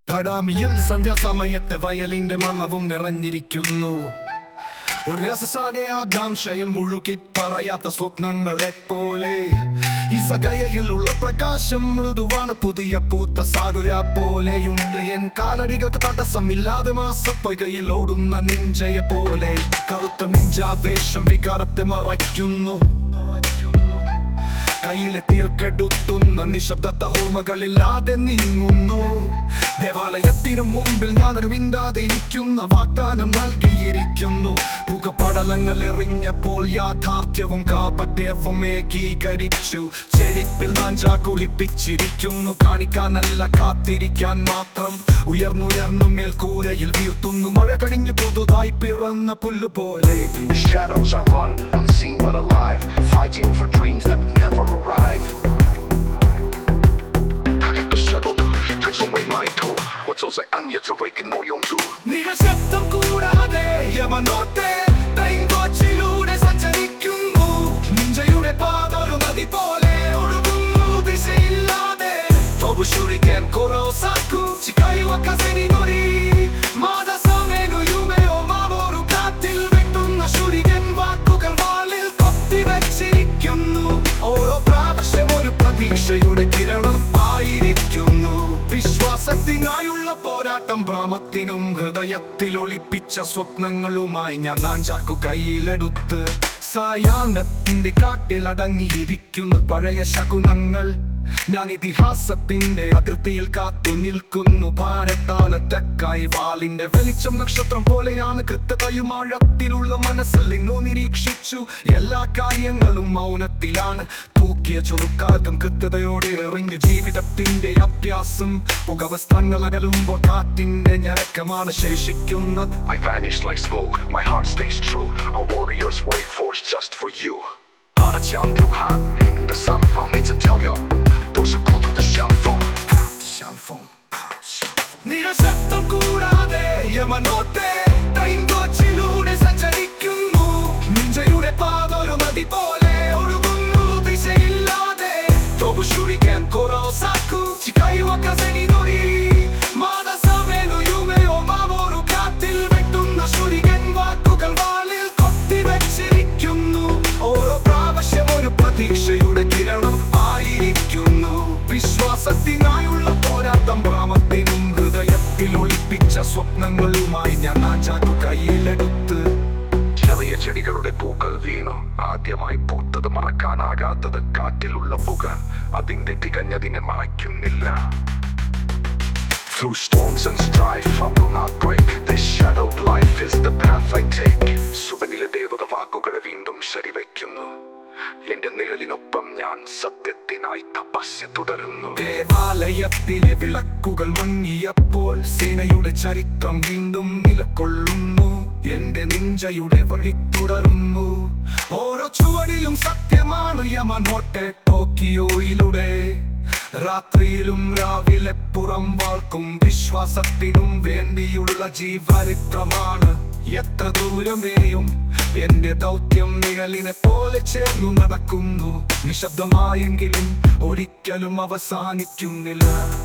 കടാമിയിൽ സന്ധ്യാസമയത്തെ വയലിന്റെ മണവും നിറഞ്ഞിരിക്കുന്നു ഒരു രസസാനെ ആകാംക്ഷയിൽ മുഴുകി പറയാത്ത സ്വപ്നങ്ങളെ പോലെ ഈ സകയയിലുള്ള പ്രകാശം മൃദുവാണ് പുതിയ പൂത്ത സാഗുര പോലെയുണ്ട് എൻ കാലടികൾക്ക് തടസ്സമില്ലാതെ മാസപ്പൊയ്കയിൽ ഓടുന്ന നിഞ്ചയെ പോലെ കറുത്ത നിഞ്ചാവേശം വികാരത്തെ മറയ്ക്കുന്നു കയ്യിലെ തീർക്കെടുത്തുന്ന നിശബ്ദത്ത ഓർമ്മകളില്ലാതെ നീങ്ങുന്നു ദേവാലയത്തിനു മുമ്പിൽ ഞാനൊരു മിണ്ടാതെ ഇരിക്കുന്ന വാഗ്ദാനം നൽകിയിരിക്കുന്നു പുകപടലങ്ങൾ എറിഞ്ഞപ്പോൾ യാഥാർത്ഥ്യവും കാപട്യവും ഏകീകരിച്ചു ചെരിപ്പിൽ നാഞ്ചാ കുളിപ്പിച്ചിരിക്കുന്നു കാണിക്കാനല്ല കാത്തിരിക്കാൻ മാത്രം ഉയർന്നുയർന്നു മേൽക്കൂരയിൽ വീഴ്ത്തുന്നു മഴ കഴിഞ്ഞു പുതുതായി പിറന്ന പുല്ലുപോലെ The shadows I run, unseen but alive, fighting for dreams that never arrive. I get the shuttle, takes away my toll. What's all say I'm yet to wake in your door. നിരശബ്ദം കൂടാതെ യമനോട്ടെ തൈങ്കോച്ചിലൂടെ സഞ്ചരിക്കുന്നു നിഞ്ചയുടെ പാതൊരു നദി പോലെ ഒഴുകുന്നു ദിശയില്ലാതെ Tobushuriken Kurosaku Chikai wa kaze ni nori Mada same no yume o mamoru കാറ്റിൽ വെട്ടുന്ന ശുരികൻ വാക്കുകൾ വാളിൽ കൊത്തിവെച്ചിരിക്കുന്നു ഓരോ പ്രാവശ്യം ഒരു പ്രതീക്ഷയുടെ കിരണം ആയിരിക്കുന്നു വിശ്വാസത്തിനായുള്ള പോരാട്ടം ഭ്രമത്തിനും ഹൃദയത്തിൽ ഒളിപ്പിച്ച സ്വപ്നങ്ങളുമായി ഞാൻ നാഞ്ചാക്കു കയ്യിലെടുത്ത് സായാഹ്നത്തിന്റെ കാട്ടിൽ അടങ്ങിയിരിക്കുന്ന പഴയ ശകുനങ്ങൾ ഞാൻ ഇതിഹാസത്തിന്റെ അതിർത്തിയിൽ കാത്തു നിൽക്കുന്നു ഭാരത്താലത്തക്കായി വാളിന്റെ വെളിച്ചം നക്ഷത്രം പോലെയാണ് കൃത്യതയും ആഴത്തിലുള്ള മനസ്സിൽ നിന്നു നിരീക്ഷിച്ചു എല്ലാ കാര്യങ്ങളും മൗനത്തിലാണ് തൂക്കിയ ചുരുക്കാർക്കും കൃത്യതയോടെ എറിഞ്ഞു ജീവിതത്തിന്റെ അഭ്യാസം പുകവസ്ത്രങ്ങൾ അകലുമ്പോൾ കാറ്റിന്റെ ഞരക്കമാണ് ശേഷിക്കുന്നത് I vanish like smoke, my heart stays true. A warrior's way forged just for you. Arachang Han, the sun found me to tell you. Those who call to the shell phone. Shell phone. നിരശബ്ദം കൂടാതെ യമനോട്ടെ തൈങ്കോച്ചിലൂടെ സഞ്ചരിക്കുന്നു നിഞ്ചയുടെ പാതൊരു നദി പോലെ ഒഴുകുന്നു ദിശയില്ലാതെ Tobushuriken Kurosaku Chikai wa kaze ni nori Mada same no yume o mamoru കാറ്റിൽ വെട്ടുന്ന ശുരികൻ വാക്കുകൾ വാളിൽ കൊത്തിവെച്ചിരിക്കുന്നു ഓരോ പ്രാവശ്യം ഒരു പ്രതീക്ഷയുടെ കിരണം ആയിരിക്കുന്നു വിശ്വാസത്തിനായുള്ള പോരാട്ടം ഭ്രമത്തിനും ഹൃദയത്തിൽ ഒളിപ്പിച്ച സ്വപ്നങ്ങളുമായി ഞാൻ നാചാക്കു കയ്യിലെടുത്ത് ചെറിയ ചെടികളുടെ പൂക്കൾ വീണു ആദ്യമായി പൂത്തത് മറക്കാനാകാത്തത് കാറ്റിലുള്ള പുക അതിന്റെ തികഞ്ഞതിനെ മറയ്ക്കുന്നില്ല Through storms and strife, I will not break. This shadowed life is the path I take. സുവനിലെ ദേവത വാക്കുകളെ വീണ്ടും ശരിവയ്ക്കുന്നു എന്റെ നിഴലിനൊപ്പം ഞാൻ സത്യത്തിനായി തപസ്യ തുടരുന്നു ദേവാലയത്തിലെ വിളക്കുകൾ മങ്ങിയപ്പോൾ സേനയുടെ ചരിത്രം വീണ്ടും നിലകൊള്ളുന്നു എന്റെ നിഞ്ചയുടെ വഴി തുടരുന്നു ഓരോ ചുവടിലും സത്യമാണ് യമനോട്ടെ ടോക്കിയോയിലൂടെ രാത്രിയിലും രാവിലെ പുറം വാൾക്കും വിശ്വാസത്തിനും വേണ്ടിയുള്ള ജീവരിത്രമാണ് എത്ര ദൂരമേയും എന്റെ ദൗത്യം നിഴലിനെ പോലെ ചേർന്നു നടക്കുന്നു നിശബ്ദമായെങ്കിലും ഒരിക്കലും അവസാനിക്കുന്നില്ല